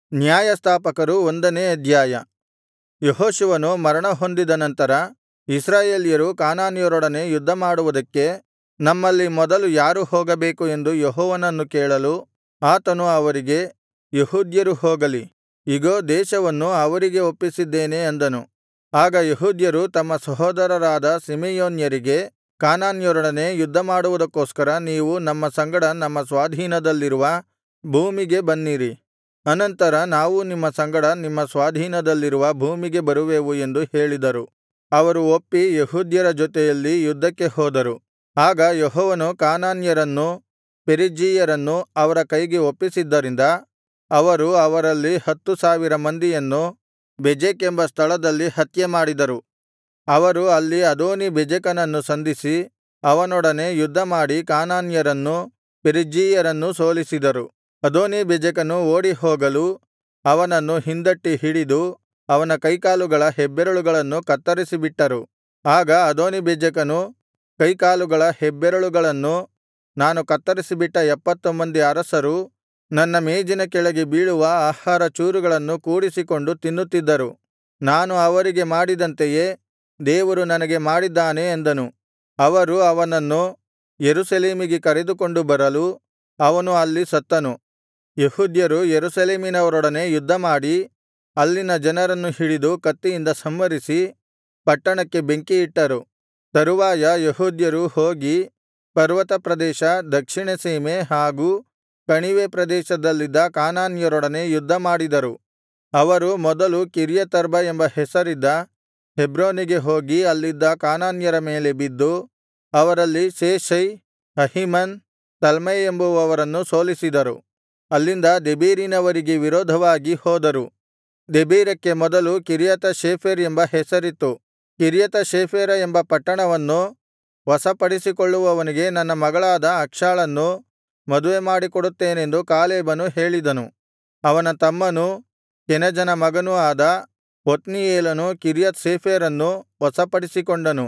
ನ್ಯಾಯಸ್ಥಾಪಕರು ಒಂದನೇ ಅಧ್ಯಾಯ ಯೆಹೋಶುವನು ಮರಣಹೊಂದಿದ ನಂತರ ಇಸ್ರಾಯೇಲ್ಯರು ಕಾನಾನ್ಯರೊಡನೆ ಯುದ್ಧಮಾಡುವುದಕ್ಕೆ ನಮ್ಮಲ್ಲಿ ಮೊದಲು ಯಾರು ಹೋಗಬೇಕು ಎಂದು ಯೆಹೋವನನ್ನು ಕೇಳಲು ಆತನು ಅವರಿಗೆ ಯೆಹೂದ್ಯರು ಹೋಗಲಿ ಇಗೋ ದೇಶವನ್ನು ಅವರಿಗೆ ಒಪ್ಪಿಸಿದ್ದೇನೆ ಅಂದನು ಆಗ ಯೆಹೂದ್ಯರು ತಮ್ಮ ಸಹೋದರರಾದ ಸಿಮೆಯೋನ್ಯರಿಗೆ ಕಾನಾನ್ಯರೊಡನೆ ಯುದ್ಧಮಾಡುವುದಕ್ಕೋಸ್ಕರ ನೀವು ನಮ್ಮ ಸಂಗಡ ನಮ್ಮ ಸ್ವಾಧೀನದಲ್ಲಿರುವ ಭೂಮಿಗೆ ಬನ್ನಿರಿ ಅನಂತರ ನಾವೂ ನಿಮ್ಮ ಸಂಗಡ ನಿಮ್ಮ ಸ್ವಾಧೀನದಲ್ಲಿರುವ ಭೂಮಿಗೆ ಬರುವೆವು ಎಂದು ಹೇಳಿದರು ಅವರು ಒಪ್ಪಿ ಯೆಹೂದ್ಯರ ಜೊತೆಯಲ್ಲಿ ಯುದ್ಧಕ್ಕೆ ಹೋದರು ಆಗ ಯೆಹೋವನು ಕಾನಾನ್ಯರನ್ನೂ ಪೆರಿಜ್ಜೀಯರನ್ನೂ ಅವರ ಕೈಗೆ ಒಪ್ಪಿಸಿದ್ದರಿಂದ ಅವರು ಅವರಲ್ಲಿ ಹತ್ತು ಸಾವಿರ ಮಂದಿಯನ್ನು ಬೆಜೆಕ್ ಎಂಬ ಸ್ಥಳದಲ್ಲಿ ಹತ್ಯೆಮಾಡಿದರು ಅವರು ಅಲ್ಲಿ ಅದೋನೀ ಬೆಜೆಕನನ್ನು ಸಂಧಿಸಿ ಅವನೊಡನೆ ಯುದ್ಧಮಾಡಿ ಕಾನಾನ್ಯರನ್ನೂ ಪೆರಿಜ್ಜೀಯರನ್ನೂ ಸೋಲಿಸಿದರು ಅದೋನೀ ಬೆಜೆಕನು ಓಡಿಹೋಗಲು ಅವನನ್ನು ಹಿಂದಟ್ಟಿ ಹಿಡಿದು ಅವನ ಕೈಕಾಲುಗಳ ಹೆಬ್ಬೆರಳುಗಳನ್ನು ಕತ್ತರಿಸಿಬಿಟ್ಟರು ಆಗ ಅದೋನೀಬೆಜೆಕನು ಕೈಕಾಲುಗಳ ಹೆಬ್ಬೆರಳುಗಳನ್ನು ನಾನು ಕತ್ತರಿಸಿಬಿಟ್ಟ ಎಪ್ಪತ್ತು ಮಂದಿ ಅರಸರು ನನ್ನ ಮೇಜಿನ ಕೆಳಗೆ ಬೀಳುವ ಆಹಾರ ಚೂರುಗಳನ್ನು ಕೂಡಿಸಿಕೊಂಡು ತಿನ್ನುತ್ತಿದ್ದರು ನಾನು ಅವರಿಗೆ ಮಾಡಿದಂತೆಯೇ ದೇವರು ನನಗೆ ಮಾಡಿದ್ದಾನೆ ಎಂದನು ಅವರು ಅವನನ್ನು ಯೆರೂಸಲೇಮಿಗೆ ಕರೆದುಕೊಂಡು ಬರಲು ಅವನು ಅಲ್ಲಿ ಸತ್ತನು ಯೆಹೂದ್ಯರು ಯೆರೂಸಲೇಮಿನವರೊಡನೆ ಯುದ್ಧಮಾಡಿ ಅಲ್ಲಿನ ಜನರನ್ನು ಹಿಡಿದು ಕತ್ತಿಯಿಂದ ಸಂಹರಿಸಿ ಪಟ್ಟಣಕ್ಕೆ ಬೆಂಕಿಯಿಟ್ಟರು ತರುವಾಯ ಯೆಹೂದ್ಯರು ಹೋಗಿ ಪರ್ವತ ಪ್ರದೇಶ ದಕ್ಷಿಣಸೀಮೆ ಹಾಗೂ ಕಣಿವೆ ಪ್ರದೇಶದಲ್ಲಿದ್ದ ಕಾನಾನ್ಯರೊಡನೆ ಯುದ್ಧಮಾಡಿದರು ಅವರು ಮೊದಲು ಕಿರ್ಯತರ್ಬ ಎಂಬ ಹೆಸರಿದ್ದ ಹೆಬ್ರೋನಿಗೆ ಹೋಗಿ ಅಲ್ಲಿದ್ದ ಕಾನಾನ್ಯರ ಮೇಲೆ ಬಿದ್ದು ಅವರಲ್ಲಿ ಶೇಷೈ ಅಹೀಮನ್ ತಲ್ಮೈ ಎಂಬುವವರನ್ನು ಸೋಲಿಸಿದರು ಅಲ್ಲಿಂದ ದೆಬೀರಿನವರಿಗೆ ವಿರೋಧವಾಗಿ ಹೋದರು ದೆಬೀರಕ್ಕೆ ಮೊದಲು ಕಿರ್ಯತ ಶೇಫೆರ್ ಎಂಬ ಹೆಸರಿತ್ತು ಕಿರ್ಯತ ಶೇಫೆರ ಎಂಬ ಪಟ್ಟಣವನ್ನು ವಶಪಡಿಸಿಕೊಳ್ಳುವವನಿಗೆ ನನ್ನ ಮಗಳಾದ ಅಕ್ಷಾಳನ್ನು ಮದುವೆಮಾಡಿಕೊಡುತ್ತೇನೆಂದು ಕಾಲೇಬನು ಹೇಳಿದನು ಅವನ ತಮ್ಮನೂ ಕೆನಜನ ಮಗನೂ ಆದ ಒತ್ನೀಯೇಲನು ಕಿರ್ಯತ್ ಸೇಫೆರನ್ನು ವಶಪಡಿಸಿಕೊಂಡನು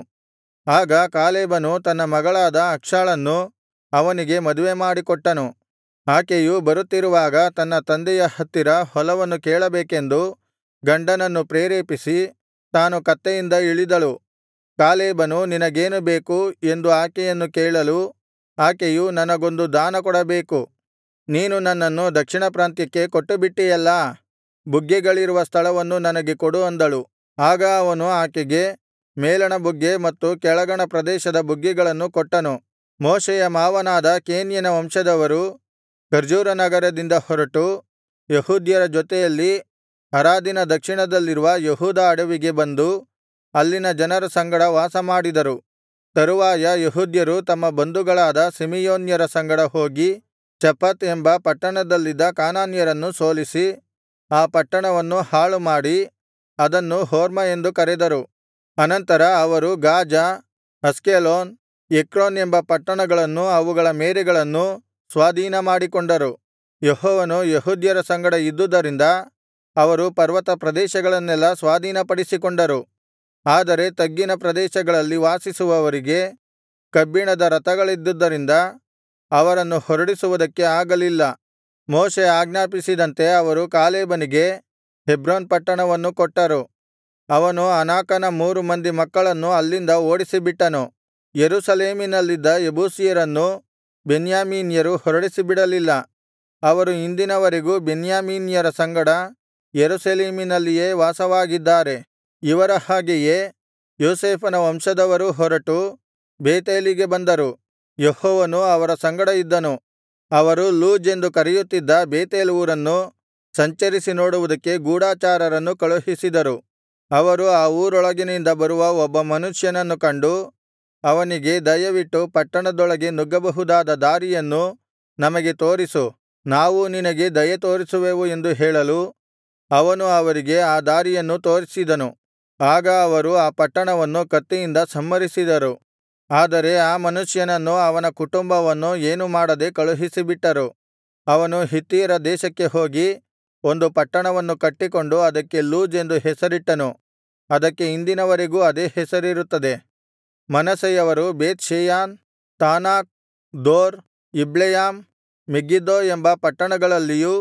ಆಗ ಕಾಲೇಬನು ತನ್ನ ಮಗಳಾದ ಅಕ್ಷಾಳನ್ನು ಅವನಿಗೆ ಮದುವೆಮಾಡಿಕೊಟ್ಟನು ಆಕೆಯು ಬರುತ್ತಿರುವಾಗ ತನ್ನ ತಂದೆಯ ಹತ್ತಿರ ಹೊಲವನ್ನು ಕೇಳಬೇಕೆಂದು ಗಂಡನನ್ನು ಪ್ರೇರೇಪಿಸಿ ತಾನು ಕತ್ತೆಯಿಂದ ಇಳಿದಳು ಕಾಲೇಬನು ನಿನಗೇನು ಬೇಕು ಎಂದು ಆಕೆಯನ್ನು ಕೇಳಲು ಆಕೆಯು ನನಗೊಂದು ದಾನಕೊಡಬೇಕು ನೀನು ನನ್ನನ್ನು ದಕ್ಷಿಣ ಪ್ರಾಂತ್ಯಕ್ಕೆ ಕೊಟ್ಟುಬಿಟ್ಟಿಯಲ್ಲಾ ಬುಗ್ಗೆಗಳಿರುವ ಸ್ಥಳವನ್ನು ನನಗೆ ಕೊಡು ಅಂದಳು ಆಗ ಅವನು ಆಕೆಗೆ ಮೇಲಣ ಬುಗ್ಗೆ ಮತ್ತು ಕೆಳಗಣ ಪ್ರದೇಶದ ಬುಗ್ಗೆಗಳನ್ನು ಕೊಟ್ಟನು ಮೋಶೆಯ ಮಾವನಾದ ಕೇನ್ಯನ ವಂಶದವರು ಖರ್ಜೂರ ನಗರದಿಂದ ಹೊರಟು ಯೆಹೂದ್ಯರ ಜೊತೆಯಲ್ಲಿ ಅರಾದಿನ ದಕ್ಷಿಣದಲ್ಲಿರುವ ಯೆಹೂದ ಅಡವಿಗೆ ಬಂದು ಅಲ್ಲಿನ ಜನರ ಸಂಗಡ ವಾಸಮಾಡಿದರು ತರುವಾಯ ಯೆಹೂದ್ಯರು ತಮ್ಮ ಬಂಧುಗಳಾದ ಸಿಮೆಯೋನ್ಯರ ಸಂಗಡ ಹೋಗಿ ಚೆಫತ್ ಎಂಬ ಪಟ್ಟಣದಲ್ಲಿದ್ದ ಕಾನಾನ್ಯರನ್ನು ಸೋಲಿಸಿ ಆ ಪಟ್ಟಣವನ್ನು ಹಾಳುಮಾಡಿ ಅದನ್ನು ಹೊರ್ಮ ಎಂದು ಕರೆದರು ಅನಂತರ ಅವರು ಗಾಜಾ ಅಷ್ಕೆಲೋನ್ ಎಕ್ರೋನ್ ಎಂಬ ಪಟ್ಟಣಗಳನ್ನೂ ಅವುಗಳ ಮೇರೆಗಳನ್ನೂ ಸ್ವಾಧೀನಮಾಡಿಕೊಂಡರು ಯೆಹೋವನು ಯೆಹೂದ್ಯರ ಸಂಗಡ ಇದ್ದುದರಿಂದ ಅವರು ಪರ್ವತ ಪ್ರದೇಶಗಳನ್ನೆಲ್ಲಾ ಸ್ವಾಧೀನಪಡಿಸಿಕೊಂಡರು ಆದರೆ ತಗ್ಗಿನ ಪ್ರದೇಶಗಳಲ್ಲಿ ವಾಸಿಸುವವರಿಗೆ ಕಬ್ಬಿಣದ ರಥಗಳಿದ್ದುದರಿಂದ ಅವರನ್ನು ಹೊರಡಿಸುವುದಕ್ಕೆ ಆಗಲಿಲ್ಲ ಮೋಶೆ ಆಜ್ಞಾಪಿಸಿದಂತೆ ಅವರು ಕಾಲೇಬನಿಗೆ ಹೆಬ್ರೋನ್ ಪಟ್ಟಣವನ್ನು ಕೊಟ್ಟರು ಅವನು ಅನಾಕನ ಮೂರು ಮಂದಿ ಮಕ್ಕಳನ್ನು ಅಲ್ಲಿಂದ ಓಡಿಸಿಬಿಟ್ಟನು ಯೆರೂಸಲೇಮಿನಲ್ಲಿದ್ದ ಯೆಬೂಸಿಯರನ್ನು ಬೆನ್ಯಾಮೀನ್ಯರು ಹೊರಡಿಸಿಬಿಡಲಿಲ್ಲ ಅವರು ಇಂದಿನವರೆಗೂ ಬೆನ್ಯಾಮೀನ್ಯರ ಸಂಗಡ ಯೆರೂಸಲೇಮಿನಲ್ಲಿಯೇ ವಾಸವಾಗಿದ್ದಾರೆ ಇವರ ಹಾಗೆಯೇ ಯೋಸೇಫನ ವಂಶದವರೂ ಹೊರಟು ಬೇತೇಲಿಗೆ ಬಂದರು ಯೆಹೋವನು ಅವರ ಸಂಗಡ ಇದ್ದನು ಅವರು ಲೂಜ್ ಎಂದು ಕರೆಯುತ್ತಿದ್ದ ಬೇತೇಲ್ ಊರನ್ನು ಸಂಚರಿಸಿ ನೋಡುವುದಕ್ಕೆ ಗೂಢಚಾರರನ್ನು ಕಳುಹಿಸಿದರು ಅವರು ಆ ಊರೊಳಗಿನಿಂದ ಬರುವ ಒಬ್ಬ ಮನುಷ್ಯನನ್ನು ಕಂಡು ಅವನಿಗೆ ದಯವಿಟ್ಟು ಪಟ್ಟಣದೊಳಗೆ ನುಗ್ಗಬಹುದಾದ ದಾರಿಯನ್ನು ನಮಗೆ ತೋರಿಸು ನಾವೂ ನಿನಗೆ ದಯೆ ತೋರಿಸುವೆವು ಎಂದು ಹೇಳಲು ಅವನು ಅವರಿಗೆ ಆ ದಾರಿಯನ್ನು ತೋರಿಸಿದನು ಆಗ ಅವರು ಆ ಪಟ್ಟಣವನ್ನು ಕತ್ತಿಯಿಂದ ಸಂಹರಿಸಿದರು ಆದರೆ ಆ ಮನುಷ್ಯನನ್ನೂ ಅವನ ಕುಟುಂಬವನ್ನೂ ಏನೂ ಮಾಡದೆ ಕಳುಹಿಸಿಬಿಟ್ಟರು ಅವನು ಹಿತ್ತಿಯರ ದೇಶಕ್ಕೆ ಹೋಗಿ ಒಂದು ಪಟ್ಟಣವನ್ನು ಕಟ್ಟಿಕೊಂಡು ಅದಕ್ಕೆ ಲೂಜ್ ಎಂದು ಹೆಸರಿಟ್ಟನು ಅದಕ್ಕೆ ಇಂದಿನವರೆಗೂ ಅದೇ ಹೆಸರಿರುತ್ತದೆ ಮನಸ್ಸೆಯವರು ಬೇತ್ ಷೆಯಾನ್ ತಾನಾಕ್ ದೋರ್ ಇಬ್ಲೆಯಾಮ್ ಮೆಗಿದ್ದೋ ಎಂಬ ಪಟ್ಟಣಗಳಲ್ಲಿಯೂ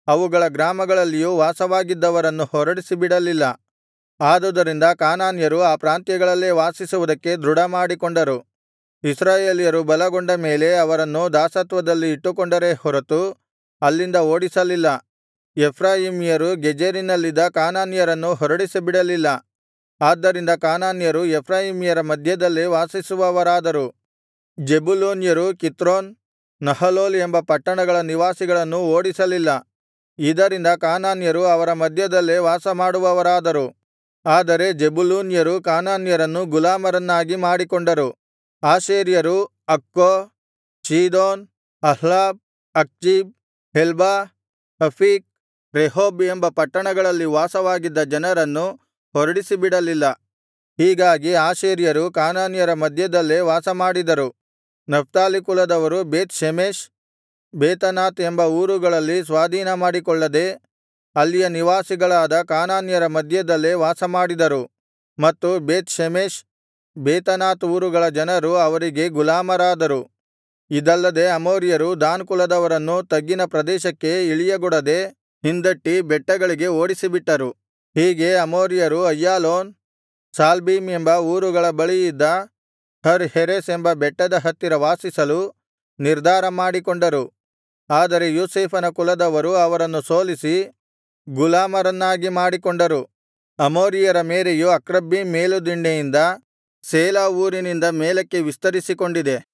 ಅವುಗಳ ಗ್ರಾಮಗಳಲ್ಲಿಯೂ ವಾಸವಾಗಿದ್ದವರನ್ನು ಹೊರಡಿಸಿಬಿಡಲಿಲ್ಲ ಆದುದರಿಂದ ಕಾನಾನ್ಯರು ಆ ಪ್ರಾಂತ್ಯಗಳಲ್ಲೇ ವಾಸಿಸುವುದಕ್ಕೆ ದೃಢಮಾಡಿಕೊಂಡರು ಇಸ್ರಾಯೇಲ್ಯರು ಬಲಗೊಂಡ ಮೇಲೆ ಅವರನ್ನು ದಾಸತ್ವದಲ್ಲಿ ಇಟ್ಟುಕೊಂಡರೇ ಹೊರತು ಅಲ್ಲಿಂದ ಓಡಿಸಲಿಲ್ಲ ಎಫ್ರಾಯೀಮ್ಯರು ಗೆಜೆರಿನಲ್ಲಿದ್ದ ಕಾನಾನ್ಯರನ್ನು ಹೊರಡಿಸಿಬಿಡಲಿಲ್ಲ ಆದ್ದರಿಂದ ಕಾನಾನ್ಯರು ಎಫ್ರಾಯೀಮ್ಯರ ಮಧ್ಯದಲ್ಲೇ ವಾಸಿಸುವವರಾದರು ಜೆಬುಲೂನ್ಯರು ಕಿತ್ರೋನ್ ನಹಲೋಲ್ ಎಂಬ ಪಟ್ಟಣಗಳ ನಿವಾಸಿಗಳನ್ನು ಓಡಿಸಲಿಲ್ಲ ಇದರಿಂದ ಕಾನಾನ್ಯರು ಅವರ ಮಧ್ಯದಲ್ಲೇ ವಾಸಮಾಡುವವರಾದರು ಆದರೆ ಜೆಬುಲೂನ್ಯರು ಕಾನಾನ್ಯರನ್ನು ಗುಲಾಮರನ್ನಾಗಿ ಮಾಡಿಕೊಂಡರು ಆಶೇರ್ಯರು ಅಕ್ಕೋ ಚೀದೋನ್ ಅಹ್ಲಾಬ್ ಅಕ್ಜೀಬ್ ಹೆಲ್ಬಾ ಅಫೀಕ್ ರೆಹೋಬ್ ಎಂಬ ಪಟ್ಟಣಗಳಲ್ಲಿ ವಾಸವಾಗಿದ್ದ ಜನರನ್ನು ಹೊರಡಿಸಿಬಿಡಲಿಲ್ಲ ಹೀಗಾಗಿ ಆಶೇರ್ಯರು ಕಾನಾನ್ಯರ ಮಧ್ಯದಲ್ಲೇ ವಾಸಮಾಡಿದರು ನಫ್ತಾಲಿ ಕುಲದವರು ಬೇತ್ ಶೆಮೆಷ್ ಬೇತನಾತ್ ಎಂಬ ಊರುಗಳಲ್ಲಿ ಸ್ವಾಧೀನಮಾಡಿಕೊಳ್ಳದೆ ಅಲ್ಲಿಯ ನಿವಾಸಿಗಳಾದ ಕಾನಾನ್ಯರ ಮಧ್ಯದಲ್ಲೇ ವಾಸಮಾಡಿದರು ಮತ್ತು ಬೇತ್ ಶೆಮೆಷ್ ಬೇತನಾತ್ ಊರುಗಳ ಜನರು ಅವರಿಗೆ ಗುಲಾಮರಾದರು ಇದಲ್ಲದೆ ಅಮೋರಿಯರು ದಾನ್ ಕುಲದವರನ್ನು ತಗ್ಗಿನ ಪ್ರದೇಶಕ್ಕೆ ಇಳಿಯಗೊಡದೆ ಹಿಂದಟ್ಟಿ ಬೆಟ್ಟಗಳಿಗೆ ಓಡಿಸಿಬಿಟ್ಟರು ಹೀಗೆ ಅಮೋರಿಯರು ಅಯ್ಯಾಲೋನ್ ಶಾಲ್ಬೀಮ್ ಎಂಬ ಊರುಗಳ ಬಳಿಯಿದ್ದ ಹರ್ ಹೆರೆಸ್ ಎಂಬ ಬೆಟ್ಟದ ಹತ್ತಿರ ವಾಸಿಸಲು ನಿರ್ಧಾರ ಮಾಡಿಕೊಂಡರು ಆದರೆ ಯೋಸೇಫನ ಕುಲದವರು ಅವರನ್ನು ಸೋಲಿಸಿ ಗುಲಾಮರನ್ನಾಗಿ ಮಾಡಿಕೊಂಡರು ಅಮೋರಿಯರ ಮೇರೆಯು ಅಕ್ರಬ್ಬೀಮ್ ಮೇಲುದಿಣ್ಣೆಯಿಂದ ಸೇಲಾ ಊರಿನಿಂದ ಮೇಲಕ್ಕೆ ವಿಸ್ತರಿಸಿಕೊಂಡಿದೆ